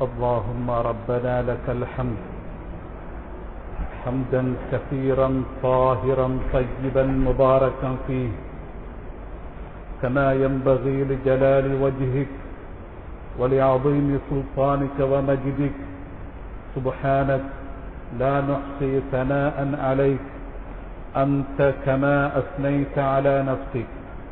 اللهم ربنا لك الحمد حمدا كثيرا طاهرا طيبا مباركا فيه كما ينبغي لجلال وجهك ولعظيم سلطانك ومجدك سبحانك لا نحصي ثناء عليك أنت كما أثنيت على نفسك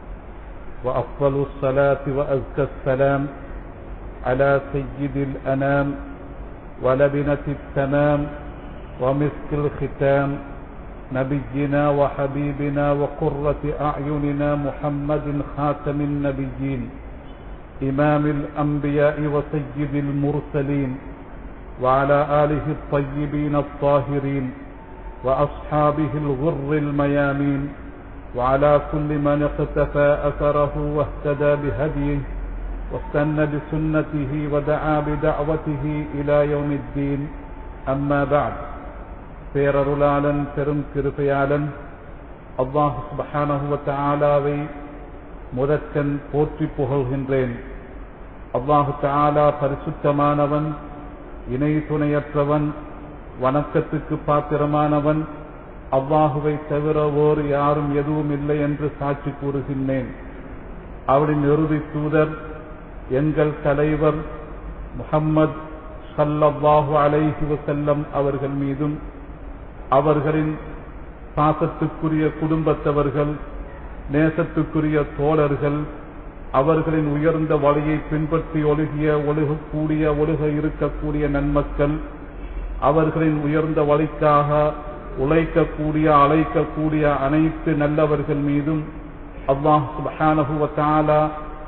وأفضل الصلاة وأزكى السلام على سيد الأنام ولبنة التمام ومسك الختام نبينا وحبيبنا وقرة أعيننا محمد خاتم النبيين إمام الأنبياء وسيد المرسلين وعلى آله الطيبين الطاهرين وأصحابه الغر الميامين وعلى كل من اقتفى أثره واهتدى بهديه واستنى بسنته ودعا بدعوته إلى يوم الدين أما بعد பேரருளாளன் பெரும் கிருபையாளன் அல்லாஹ் சுபஹானஹு தஆலாவை முதற்கண் போற்றி புகழ்கின்றேன் அல்லாஹு தஆலா பரிசுத்தமானவன் இணை துணையற்றவன் வணக்கத்துக்கு பாத்திரமானவன் அல்லாஹுவை தவிர வேறு யாரும் எதுவும் இல்லை என்று சாட்சி கூறுகின்றேன் அவரின் இறுதி தூதர் எங்கள் தலைவர் முகம்மது சல்லல்லாஹு அலைஹி வசல்லம் அவர்கள் மீதும் அவர்களின் பாசத்துக்குரிய குடும்பத்தவர்கள் நேசத்துக்குரிய தோழர்கள் அவர்களின் உயர்ந்த வழியை பின்பற்றி ஒழுகிய ஒழுகக்கூடிய ஒழுக இருக்கக்கூடிய நன்மக்கள் அவர்களின் உயர்ந்த வழிக்காக உழைக்கக்கூடிய அழைக்கக்கூடிய அனைத்து நல்லவர்கள் மீதும் அல்லாஹ் சுபஹானஹு வதஆலா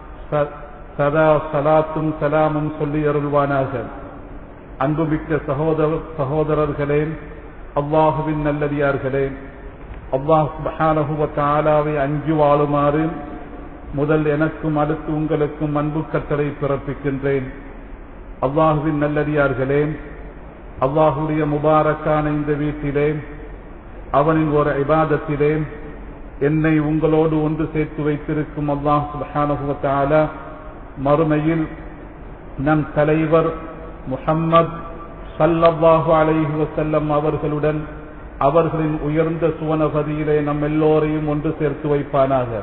சதா சலாத்தும் சலாமும் சொல்லி அருள்வானாக அன்புமிக்க சகோதர சகோதரர்களே அல்லாஹுவின் நல்லடியார்களே அல்லாஹ் சுபஹானஹு வதஆலாவை அஞ்சு வாழுமாறு முதல் எனக்கும் அடுத்து உங்களுக்கும் அன்பு கட்டளை பிறப்பிக்கின்றேன் அல்லாஹுவின் நல்லடியார்களே அல்லாஹுடைய முபாரக்கான இந்த வீட்டிலே அவனின் ஒரு இபாதத்திலே என்னை உங்களோடு ஒன்று சேர்த்து வைத்திருக்கும் அல்லாஹ் சுபஹானுவத்தால மறுமையில் நம் தலைவர் முஹம்மத் சல்லல்லாஹு அலைஹி வசல்லம் அவர்களுடன் அவர்களின் உயர்ந்த சுவனபதியிலே நம் எல்லோரையும் ஒன்று சேர்த்து வைப்பானாக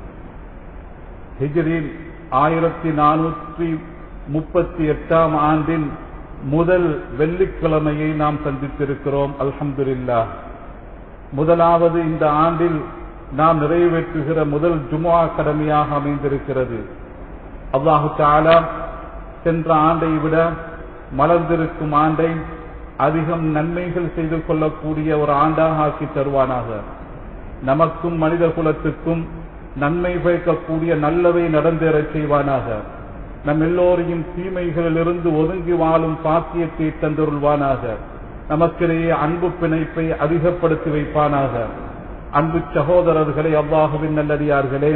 ஹிஜ்ரின் ஆயிரத்தி நானூற்றி முப்பத்தி எட்டாம் ஆண்டின் முதல் வெள்ளிக்கிழமையை நாம் சந்தித்திருக்கிறோம் அல்ஹம்துல்லா முதலாவது இந்த ஆண்டில் நாம் நிறைவேற்றுகிற முதல் ஜுமா கடமையாக அமைந்திருக்கிறது அல்லாஹு தாலா சென்ற ஆண்டை விட மலர்ந்திருக்கும் ஆண்டை அதிகம் நன்மைகள் செய்து கொள்ளக்கூடிய ஒரு ஆண்டாக ஆக்கி தருவானாக நமக்கும் மனித குலத்துக்கும் நன்மை பயக்கக்கூடிய நல்லவை நடந்தேறச் செய்வானாக நம் எல்லோரையும் தீமைகளிலிருந்து ஒதுங்கி வாழும் பாக்கியத்தை தந்தருள்வானாக நமக்கிடையே அன்பு பிணைப்பை அதிகப்படுத்தி வைப்பானாக அன்பு சகோதரர்களை அல்லாஹுவின் நல்லடியார்களே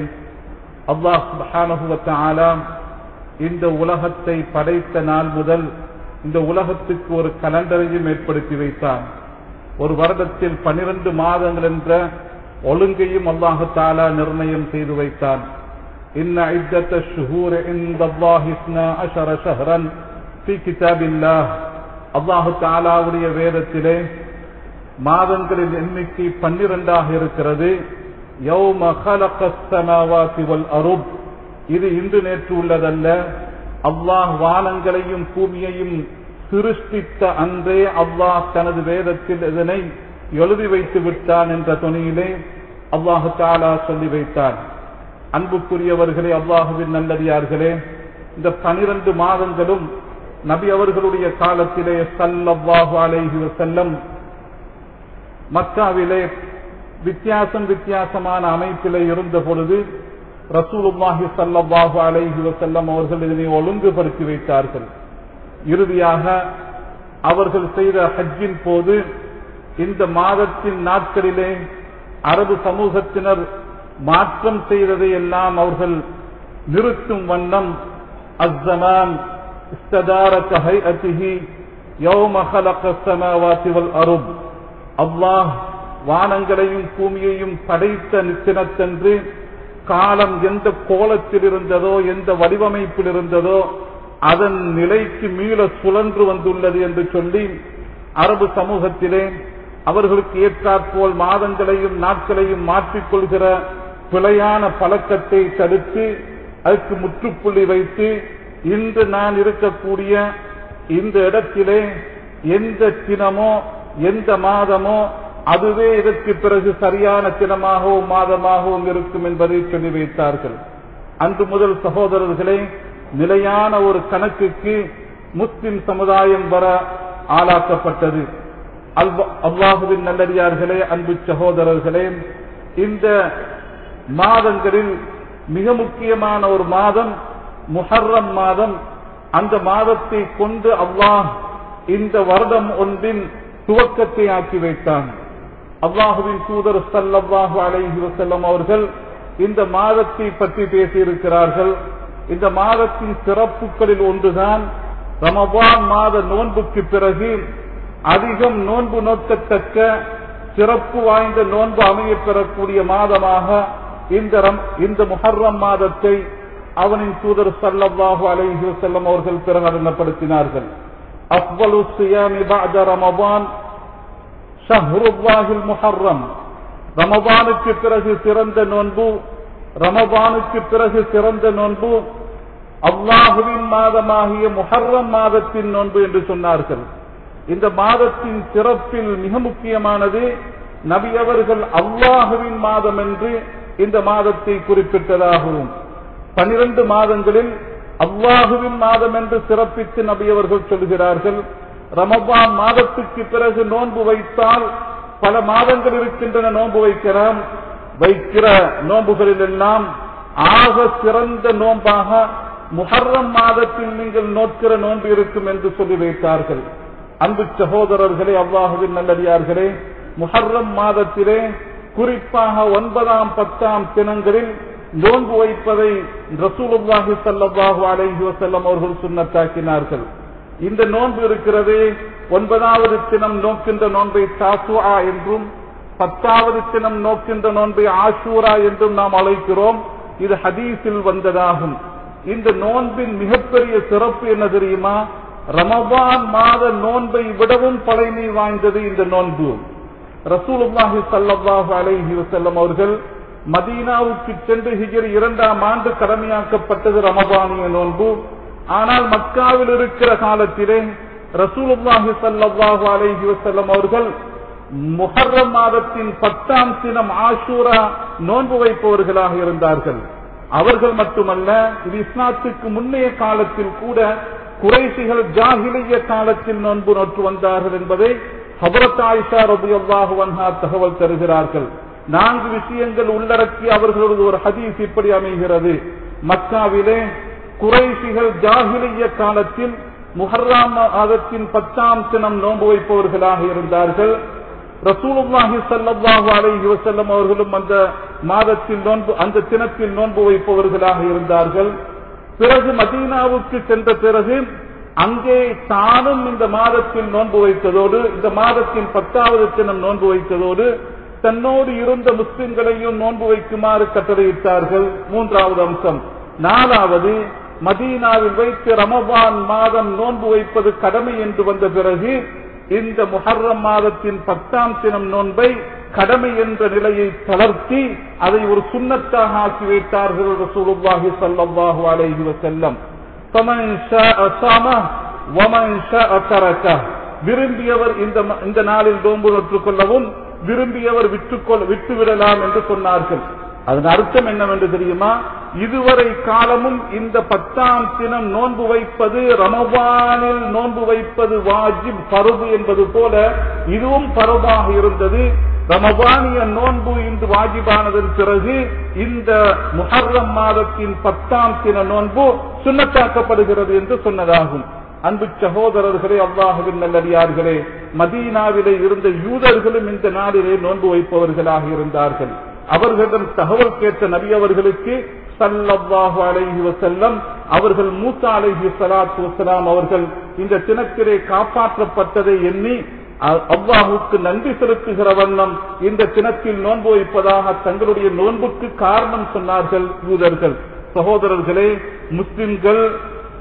அல்லாஹ் ஆலா இந்த உலகத்தை படைத்த நாள் முதல் இந்த உலகத்துக்கு ஒரு கலண்டரையும் ஏற்படுத்தி வைத்தான் ஒரு வருடத்தில் பனிரெண்டு மாதங்கள் என்ற ஒழுங்கையும் அல்லாஹு தாலா நிர்ணயம் செய்து வைத்தான் إن عدة الشهور عند الله اثنا عشر شهرا في كتاب الله அல்லாஹு தாலாவுடைய வேதத்திலே மாதங்களின் எண்ணிக்கை பன்னிரண்டாக இருக்கிறது யௌம خلق السماوات والأرض இது இன்று நேற்று உள்ளதல்ல அல்லாஹ் வானங்களையும் பூமியையும் சிருஷ்டித்த அன்றே அல்லாஹ் தனது வேதத்தில் இதனை எழுதி வைத்து விட்டான் என்ற துணியிலே அல்லாஹு தாலா சொல்லி வைத்தான் அன்புக்குரியவர்களே அல்லாஹுவின் நல்லடியார்களே இந்த பனிரெண்டு மாதங்களும் நபி அவர்களுடைய காலத்திலே சல்லல்லாஹு அலைஹி வசல்லம் மக்காவிலே வித்தியாசம் வித்தியாசமான அமைப்பிலே இருந்த பொழுது ரசூலுல்லாஹி சல்லல்லாஹு அலைஹி வசல்லம் அவர்கள் இதனை ஒழுங்குபடுத்தி வைத்தார்கள் இறுதியாக அவர்கள் செய்த ஹஜ்ஜின் போது இந்த மாதத்தின் நாட்களிலே அரபு சமூகத்தினர் மாற்றம் செய்ததை எல்லாம் அவர்கள் நிறுத்தும் வண்ணம் அஸ்ஸமான் استدارك هيئته يوم خلق السماوات والأرض அல்லாஹ் வானங்களையும் பூமியையும் படைத்த நித்தினத்தன்று காலம் எந்த கோலத்தில் இருந்ததோ எந்த வடிவமைப்பில் இருந்ததோ அதன் நிலைக்கு மீள சுழன்று வந்துள்ளது என்று சொல்லி அரபு சமூகத்திலே அவர்களுக்கு ஏற்றாற்போல் மாதங்களையும் நாட்களையும் மாற்றிக்கொள்கிற பிழையான பழக்கத்தை தடுத்து அதற்கு முற்றுப்புள்ளி வைத்து இன்று நான் இருக்கக்கூடிய இந்த இடத்திலே எந்த தினமோ எந்த மாதமோ அதுவே இதற்கு பிறகு சரியான தினமாகவும் மாதமாகவும் இருக்கும் என்பதை சொல்லி வைத்தார்கள் அன்று முதல் சகோதரர்களே நிலையான ஒரு கணக்குக்கு முஸ்லிம் சமுதாயம் வர ஆளாக்கப்பட்டது அல்லாஹுவின் நல்லடியார்களே அன்பு சகோதரர்களே இந்த மாதங்களில் மிக முக்கியமான ஒரு மாதம் முஹர்ரம் மாதம் அந்த மாதத்தை கொண்டு அல்லாஹ் இந்த வருடம் ஒன்றின் துவக்கத்தை ஆக்கி வைத்தான் அல்லாஹுவின் தூதர் சல்லாஹு அலைஹி வசல்லம் அவர்கள் இந்த மாதத்தை பற்றி பேசியிருக்கிறார்கள் இந்த மாதத்தின் சிறப்புகளில் ஒன்றுதான் ரமபான் மாத நோன்புக்கு பிறகு அதிகம் நோன்பு நோக்கத்தக்க சிறப்பு வாய்ந்த நோன்பு அமைய பெறக்கூடிய மாதமாக இந்த இந்த முஹர்ரம் மாதத்தை அவனின் தூதர் சல்லல்லாஹு அலைஹி வஸல்லம் அவர்கள் பிரகடனப்படுத்தினார்கள் அஃபலு சியாமி பஅத ரமபான் ஷஹ்ருல்லாஹில் முஹர்ரம் ரமபானுக்கு பிறகு சிறந்த நோன்பு ரமபானுக்கு பிறகு சிறந்த நோன்பு அல்லாஹுவின் மாதமாகிய முஹர்ரம் மாதத்தின் நோன்பு என்று சொன்னார்கள் இந்த மாதத்தின் சிறப்பில் மிக முக்கியமானது நபி அவர்கள் அல்லாஹுவின் மாதம் என்று இந்த மாதத்தை குறிப்பிட்டதாகவும் பனிரெண்டு மாதங்களில் அல்லாஹுவின் மாதம் என்று சிறப்பித்து நபி அவர்கள் சொல்கிறார்கள் ரமபான் மாதத்துக்கு பிறகு நோன்பு வைத்தால் பல மாதங்கள் இருக்கின்றன நோன்பு வைக்கலாம் வைக்கிற நோன்புகளில் எல்லாம் ஆக சிறந்த நோன்பாக முஹர்ரம் மாதத்தில் நீங்கள் நோக்கிற நோன்பு இருக்கும் என்று சொல்லி வைத்தார்கள் அன்பு சகோதரர்களே அல்லாஹுவின் நல்லடியார்களே முஹர்ரம் மாதத்திலே குறிப்பாக ஒன்பதாம் பத்தாம் தினங்களில் நோன்பு வைப்பதை ரசூலுல்லாஹி ஸல்லல்லாஹு அலைஹி வஸல்லம் அவர்கள் சுன்னத்தாக்கினார்கள் இந்த நோன்பு இருக்கிறது ஒன்பதாவது தினம் நோக்கின்ற நோன்பை தாசுஆ என்றும் பத்தாவது தினம் நோக்கின்ற நோன்பை ஆஷூரா என்றும் நாம் அழைக்கிறோம் இது ஹதீஸில் வந்ததாகும் இந்த நோன்பின் மிகப்பெரிய சிறப்பு என்ன தெரியுமா ரமபான் மாத நோன்பை விடவும் பழமை வாய்ந்தது இந்த நோன்பு ரசூலுல்லாஹி ஸல்லல்லாஹு அலைஹி வஸல்லம் அவர்கள் மதீனாவுக்கு சென்று ஹிஜ்ரி இரண்டாம் ஆண்டு கடமையாக்கப்பட்டது ரமபானிய நோன்பு ஆனால் மக்காவில் இருக்கிற காலத்திலே ரசூலுல்லாஹி ஸல்லல்லாஹு அலைஹி வஸல்லம் அவர்கள் முஹர்ரம் மாதத்தின் பத்தாம் தினம் ஆஷூரா நோன்பு வைப்பவர்களாக இருந்தார்கள் அவர்கள் மட்டுமல்ல இது இஸ்லாத்துக்கு முன்னைய காலத்தில் கூட குறைசிகள் ஜாகிலிய காலத்தில் நோன்பு நோற்று வந்தார்கள் என்பதை ஹபரத் ஆயிஷா ரபி அல்லாஹு தகவல் தருகிறார்கள் நான்கு விஷயங்கள் உள்ளடக்கி அவர்களது ஒரு ஹதீஸ் இப்படி அமைகிறது மக்காவிலே குறைசிகள் ஜாகிலிய காலத்தில் முஹர்ராம் மாதத்தின் பத்தாம் தினம் நோன்பு வைப்பவர்களாக இருந்தார்கள் ரசூலுல்லாஹி ஸல்லல்லாஹு அலைஹி வஸல்லம் அவர்களும் அந்த மாதத்தில் நோன்பு அந்த தினத்தில் நோன்பு வைப்பவர்களாக இருந்தார்கள் பிறகு மதீனாவுக்கு சென்ற பிறகு அங்கே தானும் இந்த மாதத்தில் நோன்பு வைத்ததோடு இந்த மாதத்தின் பத்தாவது தினம் நோன்பு வைத்ததோடு தன்னோடு இருந்த முஸ்லிம்களையும் நோன்பு வைக்குமாறு கட்டளையிட்டார்கள் மூன்றாவது அம்சம் நாலாவது மதீனாவில் வைத்து ரமபான் மாதம் நோன்பு வைப்பது கடமை என்று வந்த பிறகு இந்த முஹர்ரம் மாதத்தின் பத்தாம் தினம் நோன்பை கடமை என்ற நிலையை தளர்த்தி அதை ஒரு சுண்ணத்தாக ஆக்கி வைத்தார்கள் ரசூலுல்லாஹி ஸல்லல்லாஹு அலைஹி வஸல்லம் ஃபமன் ஷாஅ ஸாம வமன் ஷாஅ தரக விரும்பியவர் இந்த இந்த நாளில் நோன்பு நோற்றுக் கொள்ளவும் விரும்பியவர் விட்டுக்கொள் விட்டுவிடலாம் என்று சொன்னார்கள் அதன் அர்த்தம் என்னவென்று தெரியுமா இதுவரை காலமும் இந்த பத்தாம் தினம் நோன்பு வைப்பது ரமபானில் நோன்பு வைப்பது வாஜிப் பருபு என்பது போல இதுவும் பருபாக இருந்தது ரமபானிய நோன்பு இன்று வாஜிபானதன் பிறகு இந்த முஹர்ரம் மாதத்தின் பத்தாம் தின நோன்பு சுண்ணத்தாக்கப்படுகிறது என்று சொன்னதாகும் அன்பு சகோதரர்களே அல்லாஹுவின் நல்லடியார்களே மதீனாவிலே இருந்த யூதர்களும் இந்த நாளிலே நோன்பு வைப்பவர்களாக இருந்தார்கள் அவர்களிடம் தகவல் கேட்ட நபி அவர்களுக்கு சல்லல்லாஹு அலைஹி வசல்லம் அவர்கள் மூசா அலைஹி சலாத்து வசலாம் அவர்கள் இந்த தினத்திலே காப்பாற்றப்பட்டதை எண்ணி அல்லாஹுக்கு நன்றி செலுத்துகிற வண்ணம் இந்த தினத்தில் நோன்பு வைப்பதாக தங்களுடைய நோன்புக்கு காரணம் சொன்னார்கள் யூதர்கள் சகோதரர்களே முஸ்லிம்கள்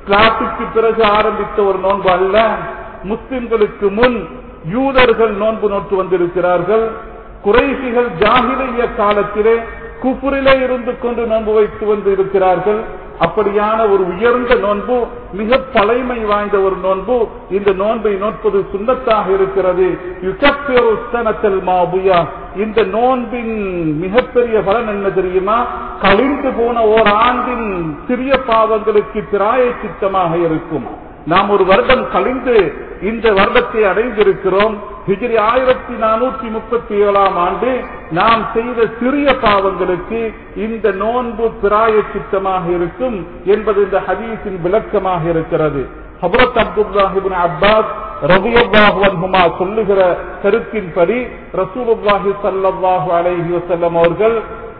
இஸ்லாத்துக்கு பிறகு ஆரம்பித்த ஒரு நோன்பு அல்ல முஸ்லிம்களுக்கு முன் யூதர்கள் நோன்பு நோட்டு வந்திருக்கிறார்கள் குறைசிகள் ஜாகிலிய காலத்திலே குஃபுரிலே இருந்து கொண்டு நோன்பு வைத்து வந்து இருக்கிறார்கள் அப்படியான ஒரு உயர்ந்த நோன்பு மிக பழைமை வாய்ந்த ஒரு நோன்பு இந்த நோன்பை நோட்பது சுண்ணத்தாக இருக்கிறது யுகப்பெரு உஸ்தனத்தல் மாபுயா இந்த நோன்பின் மிகப்பெரிய பலன் என்ன தெரியுமா கழிந்து போன ஓர் ஆண்டின் சிறிய பாவங்களுக்கு திராய சித்தமாக இருக்கும் நாம் ஒரு வருடம் கழிந்து இந்த வருடத்தை அடைந்திருக்கிறோம் ஹிஜ்ரி ஆயிரத்தி நானூற்றி முப்பத்தி ஏழாம் ஆண்டு நாம் செய்த சிறிய பாவங்களுக்கு இந்த நோன்பு பிராய சித்தமாக இருக்கும் என்பது இந்த ஹதீஸின் விளக்கமாக இருக்கிறது ஹபரத் அப்துல்லாஹிபின் அப்பாஸ் ரபியல்லாஹு அன்ஹுமா சொல்லுகிற கருத்தின்படி ரசூலுல்லாஹி ஸல்லல்லாஹு அலைஹி வஸல்லம் அவர்கள்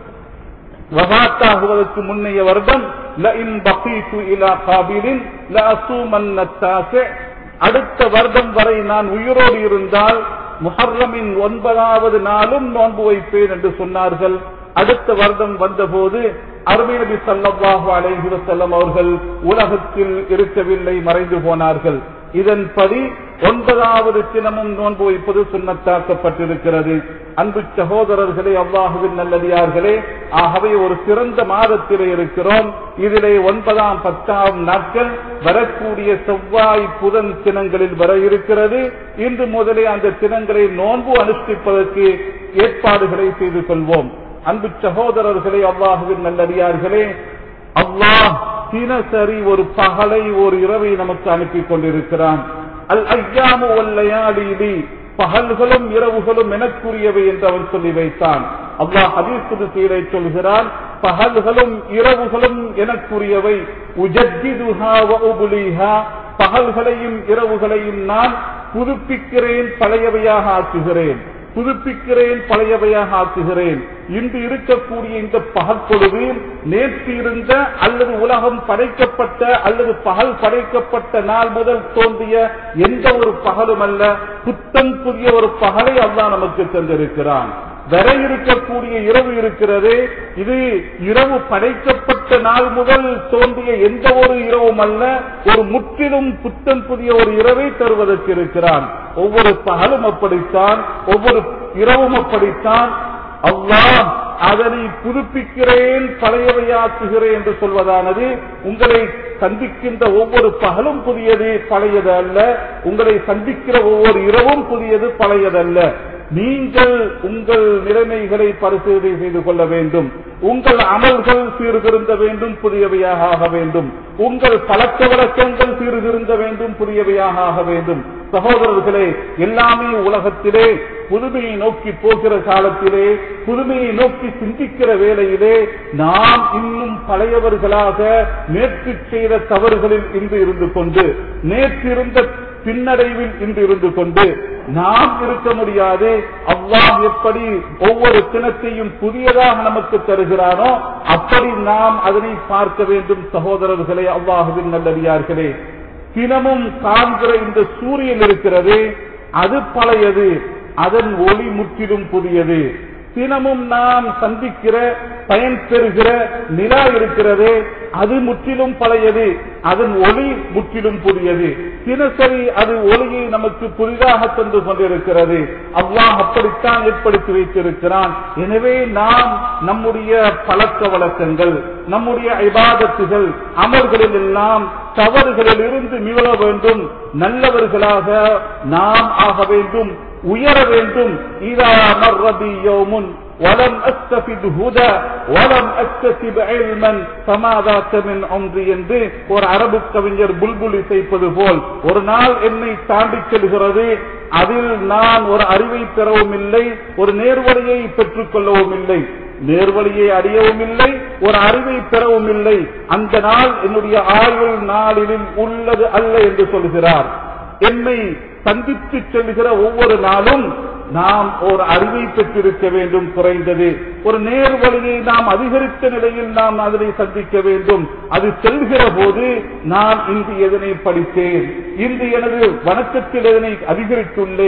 வபாத்தாகுவதற்கு முன்னைய வருடம் லஇன் பகீது இலா காபிலின் லஅசூமன் அத்தாசி அடுத்த வருடம் வரை நான் உயிரோடு இருந்தால் முஹர்ரமின் ஒன்பதாவது நாளும் நோன்பு வைப்பேன் என்று சொன்னார்கள் அடுத்த வருடம் வந்தபோது அருமை நபி ஸல்லல்லாஹு அலைஹி வஸல்லம் அவர்கள் உலகத்தில் இருக்கவில்லை மறைந்து போனார்கள் இதன்படி ஒன்பதாவது தினமும் நோன்பு வைப்பது சுண்ணத்தாக்கப்பட்டிருக்கிறது அன்பு சகோதரர்களே அல்லாஹுவின் நல்லடியார்களே ஆகவே ஒரு சிறந்த மாதத்திலே இருக்கிறோம் இதிலே ஒன்பதாம் பத்தாம் நாட்கள் வரக்கூடிய செவ்வாய் புதன் தினங்களில் வர இருக்கிறது இன்று முதலே அந்த தினங்களை நோன்பு அனுஷ்டிப்பதற்கு ஏற்பாடுகளை செய்து கொள்வோம் அன்பு சகோதரர்களே அல்லாஹுவின் நல்லடியார்களே அல்லாஹ் தினசரி ஒரு பகலை ஒரு இரவை நமக்கு அனுப்பி கொண்டிருக்கிறான் அல் ஐயாமு வல்லையாடி பகல்களும் இரவுகளும் எனக்குரியவை என்று அவன் சொல்லி வைத்தான் அல்லாஹ் ஹதீஸ் சீரை சொல்கிறான் பகல்களும் இரவுகளும் எனக்குரியவை உஜத்திதுஹா வஉபுலிஹா பகல்களையும் இரவுகளையும் நான் புதுப்பிக்கிறேன் பழையவையாக ஆக்குகிறேன் புதுப்பிக்கிறேன் பழையவையாக ஆக்குகிறேன் இன்று இருக்கக்கூடிய இந்த பகல் பொழுது நேற்று இருந்த அல்லது உலகம் படைக்கப்பட்ட அல்லது பகல் படைக்கப்பட்ட நாள் முதல் தோன்றிய எந்த ஒரு பகலும் அல்ல புத்தம் புதிய ஒரு பகலை அல்லாஹ் நமக்கு தந்திருக்கிறான் வர இருக்கக்கூடிய இரவு இருக்கிறது இது இரவு படைக்கப்பட்ட நாள் முதல் தோன்றிய எந்த ஒரு இரவும் அல்ல ஒரு முற்றிலும் புத்தம் புதிய ஒரு இரவை தருவதற்கு இருக்கிறான் ஒவ்வொரு பகலும் அப்படித்தான் ஒவ்வொரு இரவும் அப்படித்தான் அல்லாஹ் அதனை புதுப்பிக்கிறேன் பழையவையாக்குகிறேன் என்று சொல்வதானது உங்களை சந்திக்கின்ற ஒவ்வொரு பகலும் புதியது பழையது அல்ல உங்களை சந்திக்கிற ஒவ்வொரு இரவும் புதியது பழையதல்ல நீங்கள் உங்கள் நிலைமைகளை பரிசீலனை செய்து கொள்ள வேண்டும் உங்கள் அமல்கள் சீர்திருந்த வேண்டும் புதியவையாக ஆக வேண்டும் உங்கள் பழக்க வழக்கங்கள் சீர்திருந்த வேண்டும் புதியவையாக ஆக வேண்டும் சகோதரர்களே எல்லாமே உலகத்திலே புதுமையை நோக்கி போகிற காலத்திலே புதுமையை நோக்கி சிந்திக்கிற வேளையிலே நாம் இன்னும் பழையவர்களாக நேற்று செய்த தவறுகளில் இன்று இருந்து கொண்டு நேற்றிருந்த பின்னடைவில் இன்று இருந்து கொண்டு நாம் இருக்க முடியாது அல்லாஹ் எப்படி ஒவ்வொரு தினத்தையும் புதியதாக நமக்கு தருகிறானோ அப்படி நாம் அதனை பார்க்க வேண்டும் சகோதரர்களே அல்லாஹுவின் நல்லடியார்களே தினமும் காண்கிற இந்த சூரியன் இருக்கிறது அது பழையது அதன் ஒளி முற்றிலும் புதியது தினமும் நாம் சந்திக்கிற பயன் பெறுகிற நிலா இருக்கிறது அது முற்றிலும் பழையது அதன் ஒளி முற்றிலும் புதியது தினசரி அது ஒளியை நமக்கு புதிதாக தந்து கொண்டிருக்கிறது அல்லாஹ் அப்படித்தான் ஏற்படுத்தி வைத்திருக்கிறான் எனவே நாம் நம்முடைய பழக்க வழக்கங்கள் நம்முடைய இபாதத்துகள் அமல்களில் எல்லாம் தவறுகளில் இருந்து மீள வேண்டும் நல்லவர்களாக நாம் ஆக வேண்டும் உயர வேண்டும் இதா மர்ரபி யோமுன் ولم أستفد هدى ولم أكتسب علما فما ذاك من عمري என்று ஒரு அரபு கவிஞர் புல்புல் இசைப்பது போல் ஒரு நாள் என்னை தாண்டி செல்கிறது அதில் நான் ஒரு அறிவை பெறவும் இல்லை ஒரு நேர்வழியை பெற்றுக் கொள்ளவும் இல்லை நேர்வழியை அடையவும் இல்லை ஒரு அறிவை பெறவும் இல்லை அந்த நாள் என்னுடைய ஆயுள் நாளில் உள்ளது அல்ல என்று சொல்கிறார் என்னை சந்தித்து செல்கிற ஒவ்வொரு நாளும் நாம் ஒரு அறிவை பெற்றிருக்க வேண்டும் குறைந்தது ஒரு நேர்வழியை நாம் அதிகரித்த நிலையில் நாம் அதனை சந்திக்க வேண்டும் அது செல்கிற போது நான் இன்று எதனை படித்தேன் இன்று எனது வணக்கத்தில் எதனை அதிகரித்துள்ளேன்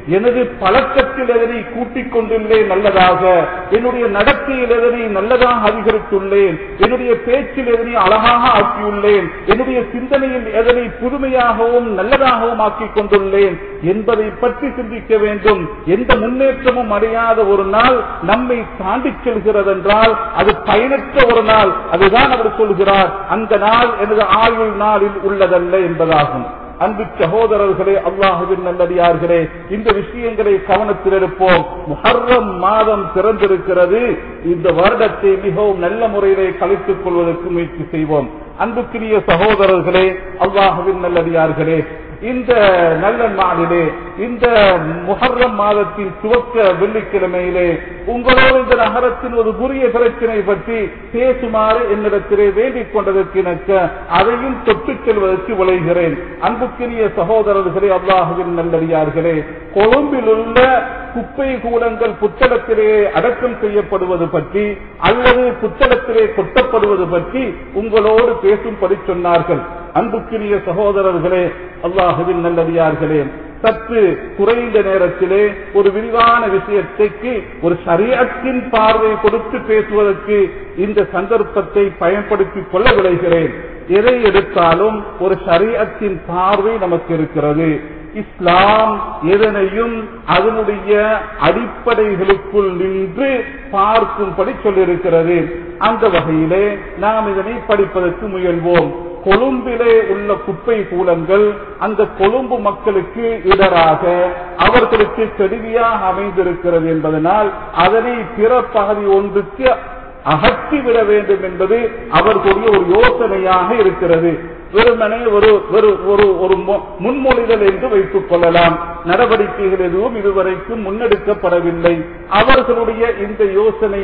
எனது பழக்கத்தில் எதனை கூட்டிக் கொண்டுள்ளேன் நல்லதாக என்னுடைய நடத்தையில் எதனை நல்லதாக அதிகரித்துள்ளேன் என்னுடைய பேச்சில் எதனை அழகாக ஆக்கியுள்ளேன் என்னுடைய சிந்தனையில் எதனை புதுமையாகவும் நல்லதாகவும் ஆக்கிக் கொண்டுள்ளேன் என்பதை பற்றி சிந்திக்க வேண்டும் எந்த முன்னேற்றமும் அடையாத ஒரு நாள் நம்மை தாண்டி செல்கிறது என்றால் அது பயனற்ற ஒரு நாள் அதுதான் அவர் சொல்கிறார் அந்த நாள் எனது ஆயுள் நாளில் உள்ளதல்ல என்பதாகும் அன்பு சகோதரர்களே அல்லாஹுவின் நல்லடியார்களே இந்த விஷயங்களை கவனத்தில் இருப்போம் முஹர்ரம் மாதம் திறந்திருக்கிறது இந்த வருடத்தை மிகவும் நல்ல முறையிலே கழித்துக் கொள்வதற்கு முயற்சி செய்வோம் அன்புக்குரிய சகோதரர்களே அல்லாஹுவின் நல்லடியார்களே இந்த நல்ல நாளிலே இந்த முஹர்ரம் மாதத்தின் துவக்க வெள்ளிக்கிழமையிலே உங்களோடு இந்த நகரத்தின் ஒரு புரிய பிரச்சனை பற்றி பேசுமாறு என்னிடத்திலே வேண்டிக் கொண்டதற்கு எனக்கு அதையும் தொட்டுச் செல்வதற்கு விளைகிறேன் அன்புக்குரிய சகோதரர்களே அல்லாஹுவின் நல்லடியார்களே கொழும்பில் உள்ள குப்பை கூலங்கள் புத்தகத்திலே அடக்கம் செய்யப்படுவது பற்றி அல்லது புத்தகத்திலே கொட்டப்படுவது பற்றி உங்களோடு பேசும்படி சொன்னார்கள் அன்புக்குரிய சகோதரர்களே அல்லாஹுவின் நல்லடியார்களே சற்று குறைந்த நேரத்திலே ஒரு விரிவான விஷயத்தைக்கு ஒரு சரியத்தின் பார்வை கொடுத்து பேசுவதற்கு இந்த சந்தர்ப்பத்தை பயன்படுத்திக் கொள்ள விளைகிறேன் எதை எடுத்தாலும் ஒரு சரியத்தின் பார்வை நமக்கு இருக்கிறது இஸ்லாம் எதனையும் அதனுடைய அடிப்படைகளுக்குள் நின்று பார்க்கும்படி சொல்லியிருக்கிறது அந்த வகையிலே நாம் இதனை படிப்பதற்கு முயல்வோம் கொழும்பிலே உள்ள குப்பை கூலங்கள் அந்த கொழும்பு மக்களுக்கு இடராக அவர்களுக்கு கெடுதியாக அமைந்திருக்கிறது என்பதனால் அதனை பிற பகுதி ஒன்றுக்கு அகற்றிவிட வேண்டும் என்பது அவர்களுடைய ஒரு யோசனையாக இருக்கிறது வெறுமனே ஒரு ஒரு ஒரு ஒரு முன்மொழிதல் என்று வைத்துக் கொள்ளலாம் நடவடிக்கைகள் எதுவும் இதுவரைக்கும் முன்னெடுக்கப்படவில்லை அவர்களுடைய இந்த யோசனை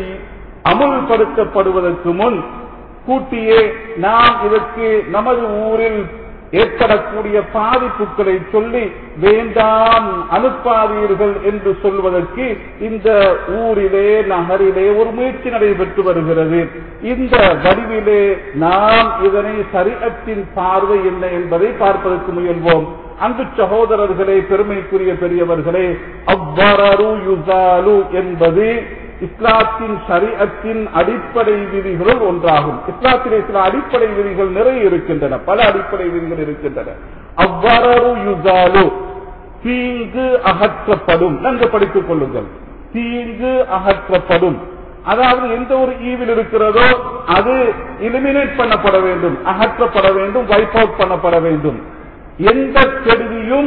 அமுல்படுத்தப்படுவதற்கு முன் கூட்டியே நாம் இதற்கு நமது ஊரில் ஏற்படக்கூடிய பாதிப்புகளை சொல்லி வேண்டாம் அனுப்பாதீர்கள் என்று சொல்வதற்கு இந்த ஊரிலே நகரிலே ஒரு முயற்சி நடைபெற்று வருகிறது இந்த வடிவிலே நாம் இதனை சரீரத்தின் பார்வை என்ன என்பதை பார்ப்பதற்கு முயல்வோம் அன்பு சகோதரர்களே பெருமைக்குரிய பெரியவர்களே அவ்வரரு யுசாலு என்பது இஸ்லாத்தின் சரீரத்தின் அடிப்படை விதிகளுள் ஒன்றாகும் இஸ்லாத்திலே சில அடிப்படை விதிகள் நிறைய இருக்கின்றன பல அடிப்படை விதிகள் இருக்கின்றன அவ்வரரு யுசாலு தீங்கு அகற்றப்படும் நன்கு படித்துக் கொள்ளுங்கள் தீங்கு அகற்றப்படும் அதாவது எந்த ஒரு ஈவில் இருக்கிறதோ அது எலிமினேட் பண்ணப்பட வேண்டும் அகற்றப்பட வேண்டும் வைப் அவுட் பண்ணப்பட வேண்டும் எந்த கெடுதியும்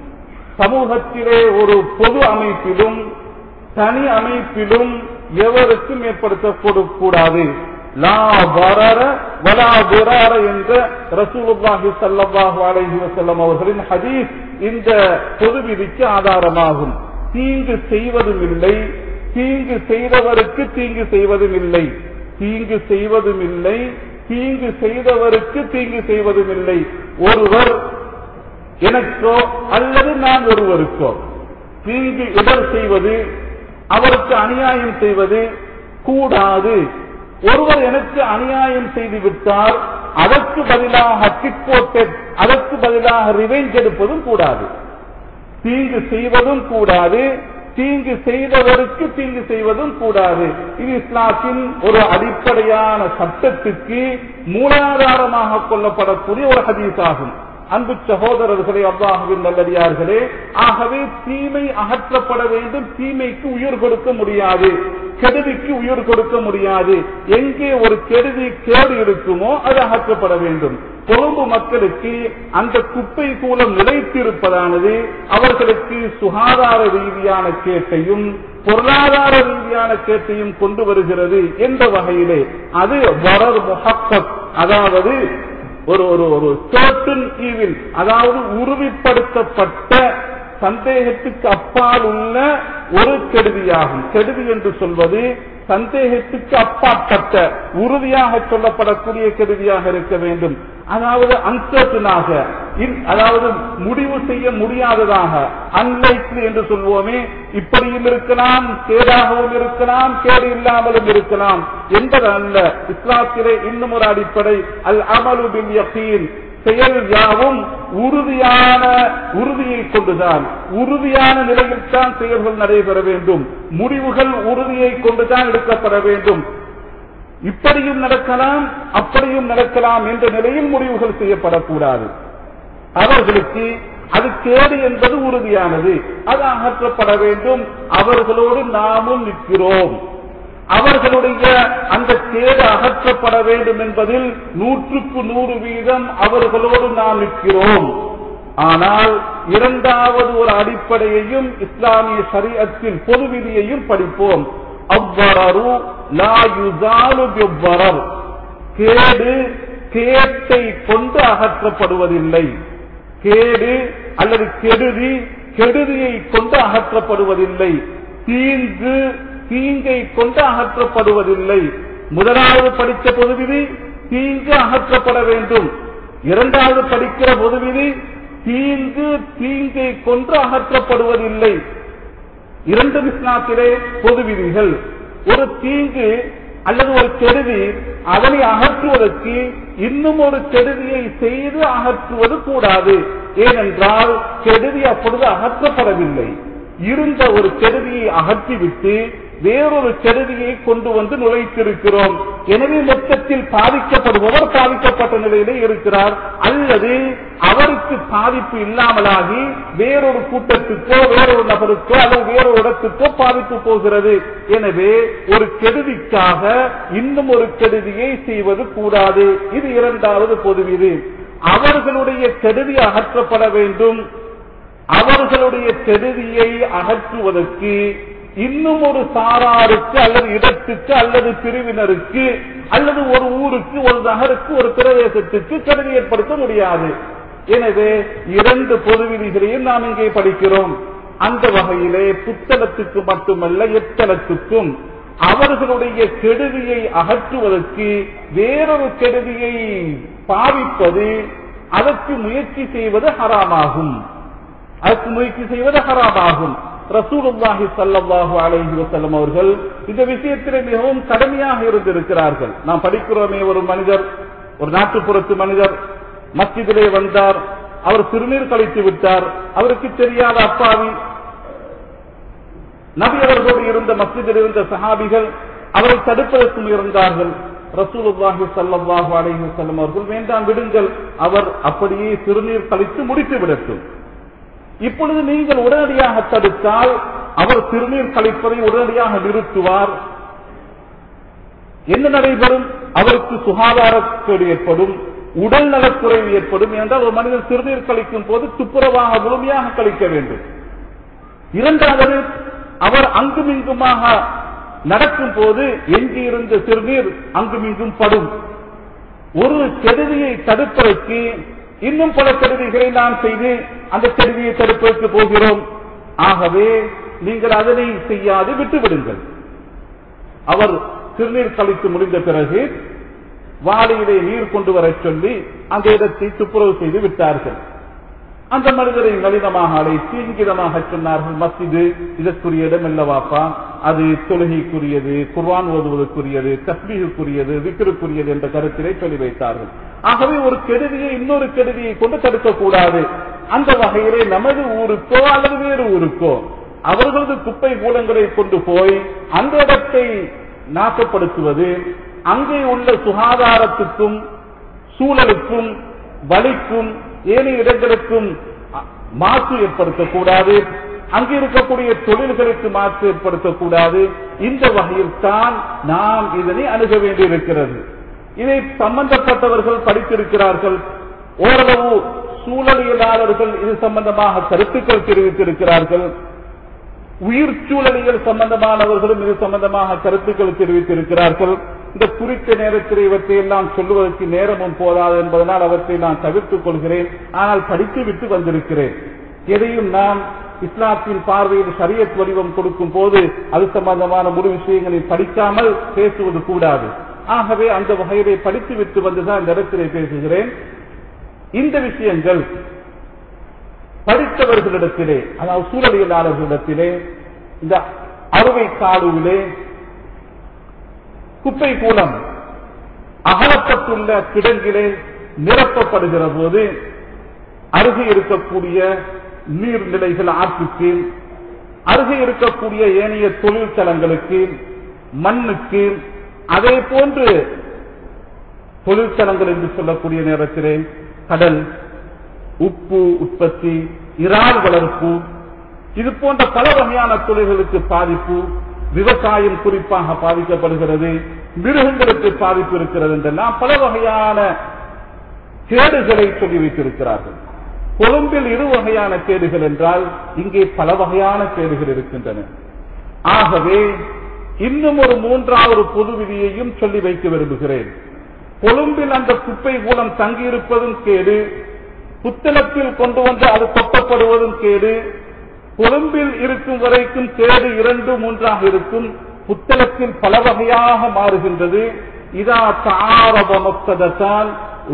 சமூகத்திலே ஒரு பொது அமைப்பிலும் தனி அமைப்பிலும் எவருக்கும் ஏற்படுத்தக்கூடாது லா வரர வலா துரார என்ற ரசூலுல்லாஹி ஸல்லல்லாஹு அலைஹி வஸல்லம் அவர்களின் ஹதீஸ் இந்த பொது விதிக்கு ஆதாரமாகும் தீங்கு செய்வதும் இல்லை தீங்கு செய்தவருக்கு தீங்கு செய்வதும் இல்லை தீங்கு செய்வதும் இல்லை தீங்கு செய்தவருக்கு தீங்கு செய்வதும் இல்லை ஒருவர் எனக்கோ அல்லது நான் ஒருவருக்கோ தீங்கு இடர் செய்வது அவருக்கு அநியாயம் செய்வது கூடாது ஒருவர் எனக்கு அநியாயம் செய்து விட்டால் அதற்கு பதிலாக கிட்போட்டட் அதற்கு பதிலாக ரிவெஞ்ச் எடுப்பதும் கூடாது தீங்கு செய்வதும் கூடாது தீங்கு செய்தவருக்கு தீங்கு செய்வதும் கூடாது இது இஸ்லாத்தின் ஒரு அடிப்படையான சட்டத்துக்கு மூலாதாரமாக கொள்ளப்படக்கூடிய ஒரு ஹதீஸ் ஆகும் அன்பு சகோதரர்களே அல்லாஹுவின் நல்லடியார்களே ஆகவே தீமை அகற்றப்பட வேண்டும் தீமைக்கு உயிர் கொடுக்க முடியாது கெடுதிக்கு உயிர் கொடுக்க முடியாது எங்கே ஒரு கெடுதி கேடு இருக்குமோ அது அகற்றப்பட வேண்டும் கொழும்பு மக்களுக்கு அந்த குப்பை கூலம் நிலைத்திருப்பதானது அவர்களுக்கு சுகாதார ரீதியான கேட்டையும் பொருளாதார ரீதியான கேட்டையும் கொண்டு வருகிறது என்ற வகையிலே அது வரர் முஹக்கத் அதாவது ஒரு ஒரு ஒரு சர்டன் ஈவில் அதாவது உறுதிப்படுத்தப்பட்ட சந்தேகத்துக்கு அப்பால் உள்ள ஒரு கெடுதியாகும் கெடுதி என்று சொல்வது சந்தேகத்துக்கு அப்பாற்பட்ட உறுதியாக சொல்லப்படக்கூடிய கெடுதியாக இருக்க வேண்டும் அதாவது அன்சர்டனாக அதாவது முடிவு செய்ய முடியாததாக அன்லைக்லி என்று சொல்வோமே இப்படியும் இருக்கலாம் கேடாகவும் இருக்கலாம் கேடு இல்லாமலும் இருக்கலாம் என்பது அல்ல இஸ்லாத்திலே இன்னும் ஒரு அடிப்படை அல் அமலு பில் யகீன் செயல் யாவும் உறுதியான உறுதியை கொண்டுதான் உறுதியான நிலையில் தான் செயல்கள் நடைபெற வேண்டும் முடிவுகள் உறுதியை கொண்டுதான் எடுக்கப்பட வேண்டும் இப்படியும் நடக்கலாம் அப்படியும் நடக்கலாம் என்ற நிலையில் முடிவுகள் செய்யப்படக்கூடாது அவர்களுக்கு அது கேடு என்பது உறுதியானது அது அகற்றப்பட வேண்டும் அவர்களோடு நாமும் நிற்கிறோம் அவர்களுடைய அந்த கேடு அகற்றப்பட வேண்டும் என்பதில் நூற்றுக்கு நூறு வீதம் அவர்களோடு நாம் நிற்கிறோம் ஆனால் இரண்டாவது ஒரு அடிப்படையையும் இஸ்லாமிய சரியத்தில் பொது விதியையும் படிப்போம் அவ்வரரு லா யுசாலு பிவ்வரர் கேடு கேட்டை கொண்டு அகற்றப்படுவதில்லை கேடு அல்லது கெடுதி கெடுதியை கொண்டு அகற்றப்படுவதில்லை தீங்கு தீங்கை கொண்டு அகற்றப்படுவதில்லை முதலாவது படித்த பொதுவிதி தீங்கு அகற்றப்பட வேண்டும் இரண்டாவது படிக்கிற பொதுவிதி தீங்கு தீங்கை கொண்டு அகற்றப்படுவதில்லை இரண்டு இஸ்லாத்திலே பொது விதிகள் ஒரு தீங்கு அல்லது ஒரு கெடுதி அதனை அகற்றுவதற்கு இன்னும் ஒரு கெடுதியை செய்து அகற்றுவது கூடாது ஏனென்றால் கெடுதி அப்பொழுது அகற்றப்படவில்லை இருந்த ஒரு கெடுதியை அகற்றிவிட்டு வேறொரு கெடுதியை கொண்டு வந்து நுழைத்திருக்கிறோம் எனவே மொத்தத்தில் பாதிக்கப்படுபவர் பாதிக்கப்பட்ட நிலையிலே இருக்கிறார் அல்லது அவருக்கு பாதிப்பு இல்லாமலாகி வேறொரு கூட்டத்துக்கோ வேறொரு நபருக்கோ அல்லது வேறொரு இடத்துக்கோ பாதிப்பு போகிறது எனவே ஒரு கெடுதிக்காக இன்னும் ஒரு கெடுதியை செய்வது கூடாது இது இரண்டாவது பொதுவிது அவர்களுடைய கெடுதி அகற்றப்பட வேண்டும் அவர்களுடைய கெடுதியை அகற்றுவதற்கு இன்னும் ஒரு சாராருக்கு அல்லது இடத்துக்கு அல்லது பிரிவினருக்கு அல்லது ஒரு ஊருக்கு ஒரு நகருக்கு ஒரு பிரதேசத்துக்கு கருதி ஏற்படுத்த முடியாது எனவே இரண்டு பொது விதிகளையும் நாம் இங்கே படிக்கிறோம் அந்த வகையிலே புத்தகத்துக்கு மட்டுமல்ல எத்தலத்துக்கும் அவர்களுடைய கெடுதியை அகற்றுவதற்கு வேறொரு கெடுதியை பாவிப்பது அதற்கு முயற்சி செய்வது ஹராமாகும் அதற்கு முயற்சி செய்வது ஹராமாகும் ரசூலுல்லாஹி ஸல்லல்லாஹு அலைஹி வஸல்லம் அவர்கள் இந்த விஷயத்திலே மிகவும் கடுமையாக இருந்திருக்கிறார்கள் நாம் படிக்கிறோமே ஒரு மனிதர் ஒரு நாட்டுப்புறத்து மனிதர் மஸ்ஜிதிலே வந்தார் அவர் சிறுநீர் கழித்து விட்டார் அவருக்கு தெரியாத அப்பாவி நபி அவர்களோடு இருந்த மஸ்ஜிதில் இருந்த சஹாபிகள் அவரை தடுப்பதற்கு முயன்றார்கள் ரசூலுல்லாஹி ஸல்லல்லாஹு அலைஹி வஸல்லம் அவர்கள் வேண்டாம் விடுங்கள் அவர் அப்படியே சிறுநீர் கழித்து முடித்து விடட்டும் இப்பொழுது நீங்கள் உடனடியாக தடுத்தால் அவர் சிறுநீர் கழிப்பதை உடனடியாக நிறுத்துவார் என்ன நடைபெறும் அவருக்கு சுகாதாரத்தோடு ஏற்படும் உடல் நலக்குறைவு ஏற்படும் என்றால் ஒரு மனிதன் சிறுநீர் கழிக்கும் போது துப்புரவாக முழுமையாக கழிக்க வேண்டும் இரண்டாவது அவர் அங்குமிங்குமாக நடக்கும் போது எஞ்சியிருந்த சிறுநீர் அங்குமிங்கும் படும் ஒரு கெடுதியை தடுப்பதற்கு இன்னும் பல கருவிகளை நாம் செய்து அந்த கருவியை தடுப்பதற்கு போகிறோம் ஆகவே நீங்கள் அதனை செய்யாது விட்டுவிடுங்கள் அவர் சிறுநீர் கழித்து முடிந்த பிறகு வாளியிலே நீர் கொண்டு வர சொல்லி அந்த இடத்தை துப்புரவு செய்து விட்டார்கள் அந்த மனிதரை நளினமாக அழைத்து இங்கிதமாக சொன்னார்கள் மஸ்ஜிது இதற்குரிய இடம் இல்லவாப்பா அது தொழுகைக்குரியது குர்வான் ஓதுவதற்குரியது தஸ்மீகுக்குரியது விக்கிருக்குரியது என்ற கருத்திலே சொல்லி வைத்தார்கள் ஆகவே ஒரு கெடுதியை இன்னொரு கெடுதியை கொண்டு தடுக்கக்கூடாது அந்த வகையிலே நமது ஊருக்கோ அல்லது வேறு ஊருக்கோ அவர்களது குப்பை கூலங்களை கொண்டு போய் அந்த இடத்தை நாசப்படுத்துவது அங்கே உள்ள சுகாதாரத்துக்கும் சூழலுக்கும் வலிக்கும் ஏனைய இடங்களுக்கும் மாசு ஏற்படுத்தக்கூடாது அங்கு இருக்கக்கூடிய தொழில்களுக்கு மாற்று ஏற்படுத்தக்கூடாது இந்த வகையில் தான் நாம் இதனை அணுக வேண்டியிருக்கிறது இதை சம்பந்தப்பட்டவர்கள் படித்திருக்கிறார்கள் ஓரளவு சூழலியலாளர்கள் இது சம்பந்தமாக கருத்துக்கள் தெரிவித்திருக்கிறார்கள் உயிர் சூழலியல் சம்பந்தமானவர்களும் இது சம்பந்தமாக கருத்துக்கள் தெரிவித்திருக்கிறார்கள் இந்த குறித்த நேரத்தில் இவற்றை எல்லாம் சொல்லுவதற்கு நேரமும் போதாது என்பதனால் அவற்றை நான் தவிர்த்துக் கொள்கிறேன் ஆனால் படித்து விட்டு வந்திருக்கிறேன் எதையும் நாம் இஸ்லாத்தின் பார்வையில் சரியத் வடிவம் கொடுக்கும் போது அது சம்பந்தமான முழு விஷயங்களை படிக்காமல் பேசுவது கூடாது ஆகவே அந்த வகையிலே படித்து விட்டு வந்துதான் இந்த இடத்திலே பேசுகிறேன் இந்த விஷயங்கள் படித்தவர்களிடத்திலே அதாவது சூழலியலாளர்களிடத்திலே இந்த அறுவை காடுவிலே குப்பை கூலம் அகலப்பட்டுள்ள கிடங்கிலே நிரப்பப்படுகிற போது அருகே இருக்கக்கூடிய நீர்நிலைகள் ஆற்றுக்கு அருகே இருக்கக்கூடிய ஏனைய தொழிற்சலங்களுக்கு மண்ணுக்கு அதே போன்று தொழிற்சலங்கள் என்று சொல்லக்கூடிய நேரத்திலே கடல் உப்பு உற்பத்தி இறால் வளர்ப்பு இது போன்ற பல வகையான தொழில்களுக்கு பாதிப்பு விவசாயம் குறிப்பாக பாதிக்கப்படுகிறது மிருகங்களுக்கு பாதிப்பு இருக்கிறது என்றெல்லாம் பல வகையான கேடுகளை சொல்லி வைத்திருக்கிறார்கள் கொழும்பில் இரு வகையான கேடுகள் என்றால் இங்கே பல வகையான கேடுகள் இருக்கின்றன ஆகவே இன்னும் ஒரு மூன்றாவது பொது விதியையும் சொல்லி வைக்க விரும்புகிறேன் கொழும்பில் அந்த குப்பை கூலம் தங்கியிருப்பதும் கேடு புத்தளத்தில் கொண்டு வந்து அது கொட்டப்படுவதும் கேடு கொழும்பில் இருக்கும் வரைக்கும் கேடு இரண்டு மூன்றாக இருக்கும் புத்தளத்தில் பல வகையாக மாறுகின்றது இதா தாரப மக்ததால்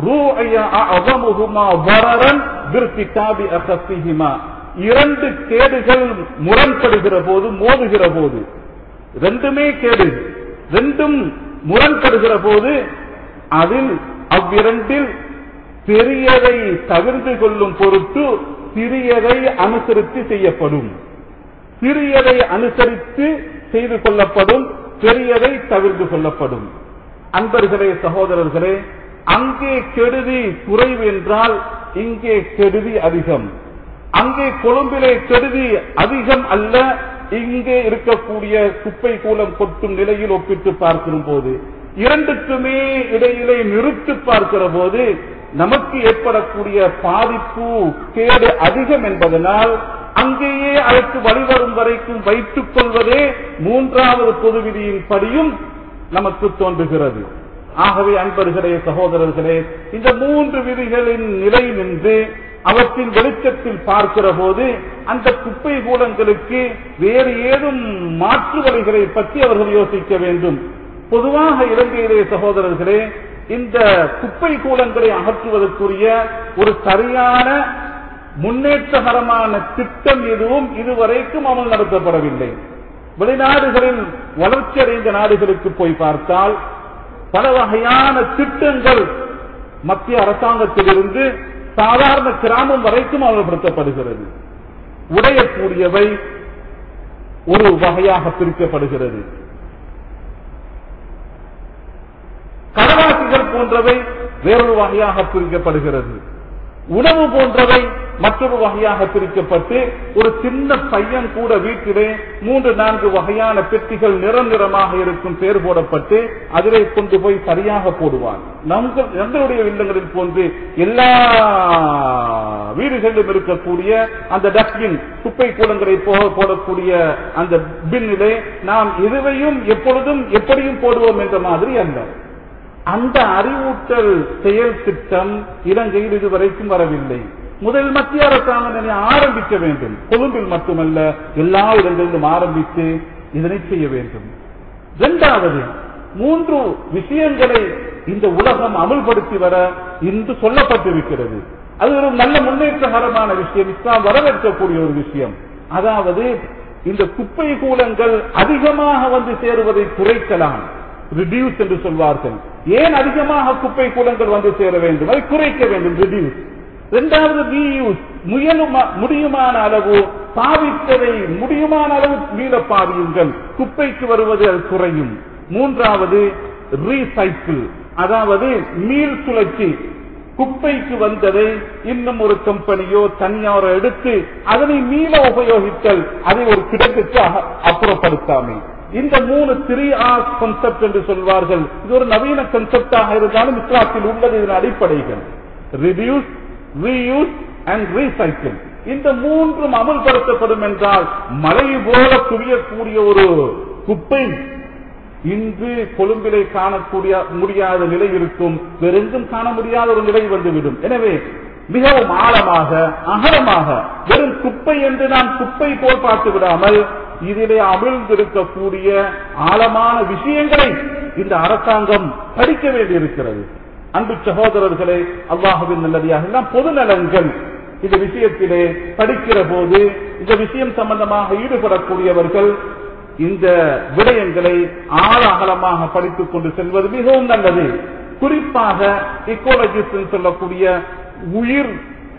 இரண்டு கேடுகள் முரண்படுகிற போது மோதுகிற போது ரெண்டுமே கேடு ரெண்டும் முரண்படுகிற போது அதில் அவ்விரண்டில் பெரியதை தவிர்த்து கொள்ளும் பொருட்டு சிறியதை அனுசரித்து செய்யப்படும் சிறியதை அனுசரித்து செய்து கொள்ளப்படும் பெரியதை தவிர்த்து கொள்ளப்படும் அன்பர்களே சகோதரர்களே அங்கே கெடுதி குறைவு என்றால் இங்கே கெடுதி அதிகம் அங்கே கொழும்பிலே கெடுதி அதிகம் அல்ல இங்கே இருக்கக்கூடிய குப்பை கூலம் கொட்டும் நிலையில் ஒப்பிட்டு பார்க்கிற போது இரண்டுக்குமே இடையிலே நிறுத்தி பார்க்கிற போது நமக்கு ஏற்படக்கூடிய பாதிப்பு கேடு அதிகம் என்பதனால் அங்கேயே அதற்கு வழிவரும் வரைக்கும் வைத்துக் கொள்வதே மூன்றாவது பொது விதியின் படியும் நமக்கு தோன்றுகிறது ஆகவே அன்பர்களே சகோதரர்களே இந்த மூன்று விதிகளின் நிலை நின்று அவற்றின் வெளிச்சத்தில் பார்க்கிற போது அந்த குப்பை கூலங்களுக்கு வேறு ஏதும் மாற்று வழிகளை பற்றி அவர்கள் யோசிக்க வேண்டும் பொதுவாக இலங்கையிலே சகோதரர்களே இந்த குப்பை கூலங்களை அகற்றுவதற்குரிய ஒரு சரியான முன்னேற்றகரமான திட்டம் எதுவும் இதுவரைக்கும் அமல் நடத்தப்படவில்லை வெளிநாடுகளில் வளர்ச்சியடைந்த நாடுகளுக்கு போய் பார்த்தால் பல வகையான திட்டங்கள் மத்திய அரசாங்கத்திலிருந்து சாதாரண கிராமம் வரைக்கும் அமல்படுத்தப்படுகிறது உடையக்கூடியவை ஒரு வகையாக பிரிக்கப்படுகிறது கடவாசிகள் போன்றவை வேறொரு வகையாக பிரிக்கப்படுகிறது உணவு போன்றவை மற்றொரு வகையாக பிரிக்கப்பட்டு ஒரு சின்ன பையன் கூட வீட்டிலே மூன்று நான்கு வகையான பெட்டிகள் நிறம் நிறமாக இருக்கும் பேர் போடப்பட்டு அதிலே கொண்டு போய் சரியாக போடுவான் நம்ம எங்களுடைய இல்லங்களில் போன்று எல்லா வீடுகளிலும் இருக்கக்கூடிய அந்த டஸ்ட்பின் குப்பை கூலங்களை போக போடக்கூடிய அந்த பின்னிலே நாம் எதுவையும் எப்பொழுதும் எப்படியும் போடுவோம் என்ற மாதிரி அல்ல அந்த அறிவூட்டல் செயல் திட்டம் இலங்கையில் இதுவரைக்கும் வரவில்லை முதல் மத்திய அரசாங்கம் இதனை ஆரம்பிக்க வேண்டும் கொழும்பில் மட்டுமல்ல எல்லா இடங்களிலும் ஆரம்பித்து இதனை செய்ய வேண்டும் இரண்டாவது மூன்று விஷயங்களை இந்த உலகம் அமல்படுத்தி வர இன்று சொல்லப்பட்டிருக்கிறது அது ஒரு நல்ல முன்னேற்றகரமான விஷயம் இஸ்லாம் வரவேற்கக்கூடிய ஒரு விஷயம் அதாவது இந்த குப்பை கூலங்கள் அதிகமாக வந்து சேருவதை குறைக்கலாம் ரிடியூஸ் என்று சொல்வார்கள் ஏன் அதிகமாக குப்பை கூலங்கள் வந்து சேர வேண்டும் அதை குறைக்க வேண்டும் ரிடியூஸ் இரண்டாவது ரீயூஸ் முயலுமா முடியுமான அளவு பாவித்ததை முடியுமான அளவு மீள பாவியுங்கள் குப்பைக்கு வருவது அது குறையும் மூன்றாவது ரீசைக்கிள் அதாவது மீள் சுழற்சி குப்பைக்கு வந்ததை இன்னும் ஒரு கம்பெனியோ தனியாரோ எடுத்து அதனை மீள உபயோகித்தல் அதை ஒரு கிடத்துக்கு அக- அப்புறப்படுத்தாமை இந்த மூணு த்ரீ ஆர் கான்செப்ட் என்று சொல்வார்கள் இது ஒரு நவீன கன்செப்டாக இருந்தாலும் இஸ்லாத்தில் உள்ளது இதன் அடிப்படைகள் ரிடியூஸ் ரீயூஸ் அண்ட் ரீசைக்கிள் இந்த மூன்றும் அமல்படுத்தப்படும் என்றால் மலை போல குவியக்கூடிய ஒரு குப்பை இன்று கொழும்பிலே காணக்கூடிய முடியாத நிலை இருக்கும் வேறெங்கும் காண முடியாத ஒரு நிலை வந்துவிடும் எனவே மிகவும் ஆழமாக அகலமாக வெறும் குப்பை என்று நாம் குப்பை போல் பார்த்து விடாமல் இதிலே அமிழ்ந்திருக்கக்கூடிய ஆழமான விஷயங்களை இந்த அரசாங்கம் படிக்க வேண்டியிருக்கிறது அன்பு சகோதரர்களே அல்லாஹுவின் நல்லதியாக எல்லாம் பொது நலன்கள் இந்த விஷயத்திலே படிக்கிற போது இந்த விஷயம் சம்பந்தமாக ஈடுபடக்கூடியவர்கள் இந்த விடயங்களை ஆழ அகலமாக படித்துக் கொண்டு செல்வது மிகவும் நல்லது குறிப்பாக இக்கோலஜிஸ்ட் சொல்லக்கூடிய உயிர்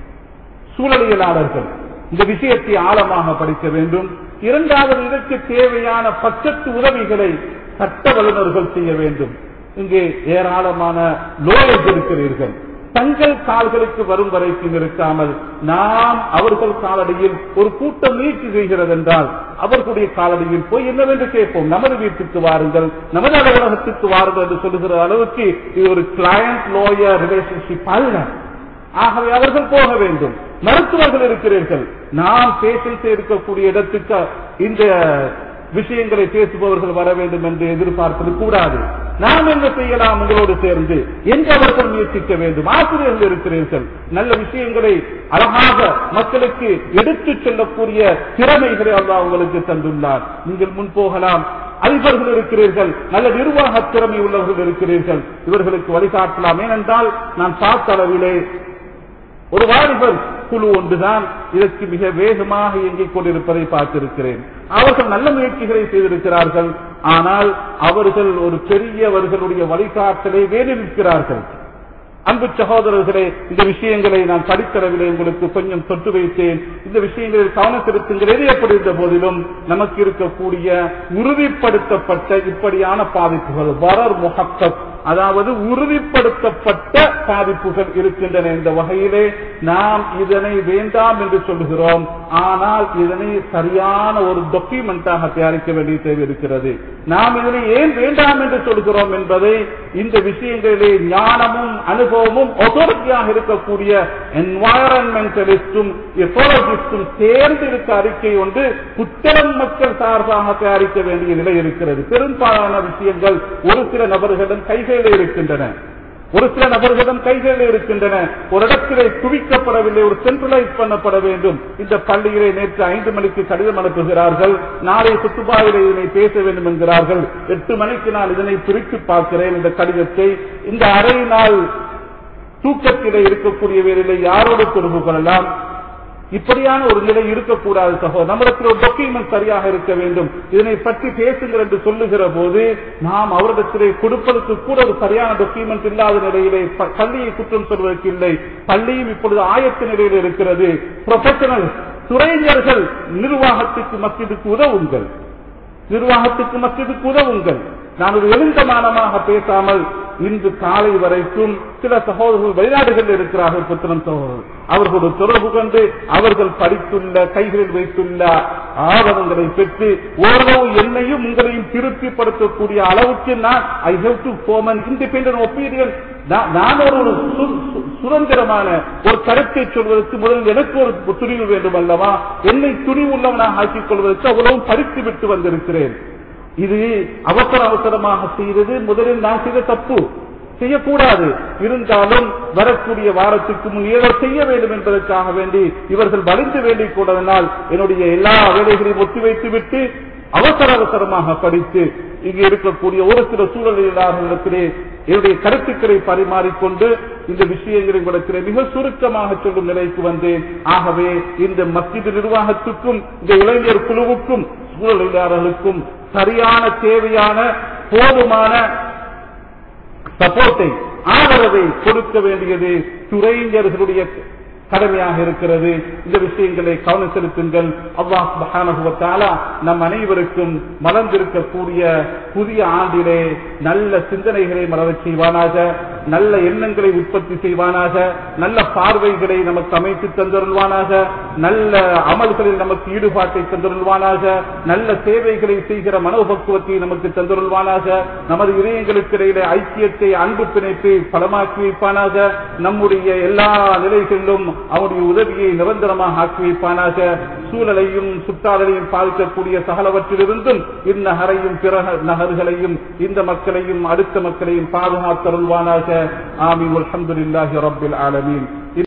சூழலியலாளர்கள் இந்த விஷயத்தை ஆழமாக படிக்க வேண்டும் இரண்டாவது இதற்கு தேவையான பக்கத்து உதவிகளை சட்ட வல்லுநர்கள் செய்ய வேண்டும் இங்கே ஏராளமான லோயர்ஸ் இருக்கிறீர்கள் தங்கள் கால்களுக்கு வரும் வரைக்கும் இருக்காமல் நாம் அவர்கள் காலடியில் ஒரு கூட்டம் முயற்சி செய்கிறது என்றால் அவர்களுடைய காலடியில் போய் என்னவென்று கேட்போம் நமது வீட்டுக்கு வாருங்கள் நமது அலுவலகத்துக்கு வாருங்கள் என்று சொல்லுகிற அளவுக்கு இது ஒரு கிளையண்ட் லோயர் ரிலேஷன்ஷிப் அல்ல ஆகவே அவர்கள் போக வேண்டும் மருத்துவர்கள் இருக்கிறீர்கள் நாம் பேஷன்ஸ் இருக்கக்கூடிய இடத்துக்கு இந்த விஷயங்களை பேசுபவர்கள் வர வேண்டும் என்று எதிர்பார்ப்பது கூடாது நாம் என்ன செய்யலாம் உங்களோடு சேர்ந்து எங்க அவர்கள் முயற்சிக்க வேண்டும் ஆசிரியர்கள் இருக்கிறீர்கள் நல்ல விஷயங்களை அழகாக மக்களுக்கு எடுத்துச் செல்லக்கூடிய திறமைகளை அல்லாஹ் உங்களுக்கு தந்துள்ளார் நீங்கள் முன் போகலாம் அதிபர்கள் இருக்கிறீர்கள் நல்ல நிர்வாக திறமை உள்ளவர்கள் இருக்கிறீர்கள் இவர்களுக்கு வழிகாட்டலாம் ஏனென்றால் நான் பார்த்த அளவிலே ஒரு வாலிபர் குழு ஒன்றுதான் இதற்கு மிக வேகமாக இயங்கிக் கொண்டிருப்பதை பார்த்திருக்கிறேன் அவர்கள் நல்ல முயற்சிகளை செய்திருக்கிறார்கள் ஆனால் அவர்கள் ஒரு பெரியவர்களுடைய வழிகாட்டலை வேறு நிற்கிறார்கள் அன்பு சகோதரர்களே இந்த விஷயங்களை நான் படித்தளவிலே உங்களுக்கு கொஞ்சம் தொட்டு வைத்தேன் இந்த விஷயங்களில் கவனம் செலுத்துங்கள் எப்படி இருந்த போதிலும் நமக்கு இருக்கக்கூடிய உறுதிப்படுத்தப்பட்ட இப்படியான பாதிப்புகள் வரர் முகக்கத் அதாவது உறுதிப்படுத்தப்பட்ட பாதிப்புகள் இருக்கின்றன இந்த வகையிலே நாம் இதனை வேண்டாம் என்று சொல்லுகிறோம் ஆனால் இதனை சரியான ஒரு டாக்குமெண்டாக தயாரிக்க வேண்டிய தேவை இருக்கிறது நாம் இதனை ஏன் வேண்டாம் என்று சொல்கிறோம் என்பதை இந்த விஷயங்களிலே ஞானமும் அனுபவமும் ஒதோரிட்டியாக இருக்கக்கூடிய என்வாயரன்மெண்டலிஸ்டும் எக்கோலஜிஸ்டும் சேர்ந்து இருக்க அறிக்கை ஒன்று புத்தளம் மக்கள் சார்பாக தயாரிக்க வேண்டிய நிலை இருக்கிறது பெரும்பாலான விஷயங்கள் ஒரு சில நபர்களிடம் கைகளில் இருக்கின்றன ஒரு சில நபர்களிடம் கைகளில் இருக்கின்றன ஒரு இடத்திலே குவிக்கப்படவில்லை ஒரு சென்ட்ரலைஸ் பண்ணப்பட வேண்டும் இந்த பள்ளியிலே நேற்று ஐந்து மணிக்கு கடிதம் அனுப்புகிறார்கள் நாளை சுற்றுப்பாவிலே இதனை பேச வேண்டும் என்கிறார்கள் எட்டு மணிக்கு நான் இதனை பிரித்து பார்க்கிறேன் இந்த கடிதத்தை இந்த அரை நாள் தூக்கத்திலே இருக்கக்கூடிய வேலையில யாரோடு தொடர்பு கொள்ளலாம் இப்படியான ஒரு நிலை இருக்கக்கூடாது சகோதரர் நம்மிடத்தில் ஒரு டாக்குமெண்ட் சரியாக இருக்க வேண்டும் இதனை பற்றி பேசுங்கள் என்று சொல்லுகிற போது நாம் அவரிடத்திலே கொடுப்பதற்கு கூட ஒரு சரியான டாக்குமெண்ட் இல்லாத நிலையிலே ப- பள்ளியை குற்றம் சொல்வதற்கு இல்லை பள்ளியும் இப்பொழுது ஆயத்த நிலையில் இருக்கிறது ப்ரொஃபஷனல் துறைஞர்கள் நிர்வாகத்துக்கு மத்தியதுக்கு உதவுங்கள் நிர்வாகத்துக்கு மத்தியதுக்கு உதவுங்கள் நான் ஒரு எழுந்தமானமாக பேசாமல் இன்று காலை வரைக்கும் சில சகோதரர்கள் வெளிநாடுகளில் இருக்கிறார்கள் புத்திரம் சகோதரர்கள் அவர்களோடு தொடர்பு கொண்டு அவர்கள் படித்துள்ள கைகளில் வைத்துள்ள ஆவணங்களை பெற்று ஓரளவு என்னையும் உங்களையும் திருப்திப்படுத்தக்கூடிய அளவுக்கு நான் I have to form an independent opinion நான் ஒரு ஒரு சு- சு- சுதந்திரமான ஒரு கருத்தை சொல்வதற்கு முதலில் எனக்கு ஒரு துணிவு வேண்டும் அல்லவா என்னை துணிவு உள்ளவனாக ஆக்கிக் கொள்வதற்கு அவ்வளவு படித்து விட்டு வந்திருக்கிறேன் இது அவசர அவசரமாக செய்தது முதலில் நான் செய்த தப்பு செய்யக்கூடாது இருந்தாலும் வரக்கூடிய வாரத்துக்கு முன் ஏதோ செய்ய வேண்டும் என்பதற்காக வேண்டி இவர்கள் வலிந்து வேண்டிக் கொண்டதனால் என்னுடைய எல்லா வேலைகளையும் ஒத்திவைத்து விட்டு அவசர அவசரமாக படித்து இங்கு இருக்கக்கூடிய ஒரு சில சூழலிடத்திலே என்னுடைய கருத்துக்களை பரிமாறிக்கொண்டு இந்த விஷயங்களை இடத்திலே மிக சுருக்கமாக சொல்லும் நிலைக்கு வந்தேன் ஆகவே இந்த மஸ்ஜித் நிர்வாகத்துக்கும் இந்த இளைஞர் குழுவுக்கும் சூழலிலாளர்களுக்கும் சரியான தேவையான போதுமான சப்போர்ட்டை ஆதரவை கொடுக்க வேண்டியது துறைஞர்களுடைய கடமையாக இருக்கிறது இந்த விஷயங்களை கவனம் செலுத்துங்கள் அல்லாஹ் சுப்ஹானஹு வ தஆலா நம் அனைவருக்கும் மலர்ந்திருக்கக்கூடிய புதிய ஆண்டிலே நல்ல சிந்தனைகளை மலரச் செய்வானாக நல்ல எண்ணங்களை உற்பத்தி செய்வானாக நல்ல பார்வைகளை நமக்கு அமைத்து தந்தருள்வானாக நல்ல அமல்களில் நமக்கு ஈடுபாட்டை தந்தருள்வானாக நல்ல சேவைகளை செய்கிற மனோபக்குவத்தை நமக்கு தந்தருள்வானாக நமது இதயங்களுக்கு இடையிலே ஐக்கியத்தை அன்பு பிணைப்பை பலமாக்கி வைப்பானாக நம்முடைய எல்லா நிலைகளிலும் அவனுடைய உதவியை நிரந்தரமாக ஆக்கி வைப்பானாக சூழலையும் சுற்றாடலையும் பாதிக்கக்கூடிய சகலவற்றிலிருந்தும் இந்நகரையும் பிற நகர்களையும் இந்த மக்களையும் அடுத்த மக்களையும் பாதுகாத்தருள்வானாக ஆமீன் அல்ஹம்துலில்லாஹி ரப்பில் ஆலமீன்